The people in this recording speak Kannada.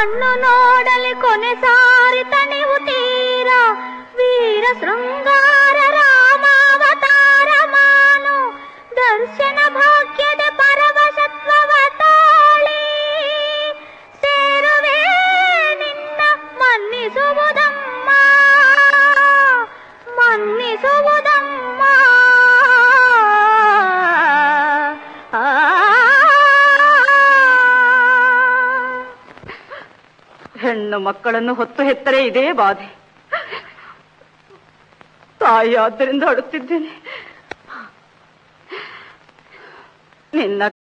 ಕಣ್ಣು ನೋಡಲಿ ಕೊನೆ ಸಾರಿ ತಣಿವು ತೀರ ವೀರ ಶೃಂಗಾರ ರಾಮಾವತಾರ ಮಾನು ದರ್ಶನ ಭಾಗ್ಯದ ಪರವಶತ್ವವ ತಾಳಿ ಸೇರುವೆ ನಿನ್ನ ಮನ್ನಿಸುವುದಮ್ಮ ಮನ್ನಿಸುವುದಮ್ಮ ಹೆಣ್ಣು ಮಕ್ಕಳನ್ನು ಹೊತ್ತು ಹೆತ್ತರೆ ಇದೇ ಬಾಧೆ ತಾಯಿ ಆದ್ದರಿಂದ ಅಳುತ್ತಿದ್ದೇನೆ ನಿನ್ನ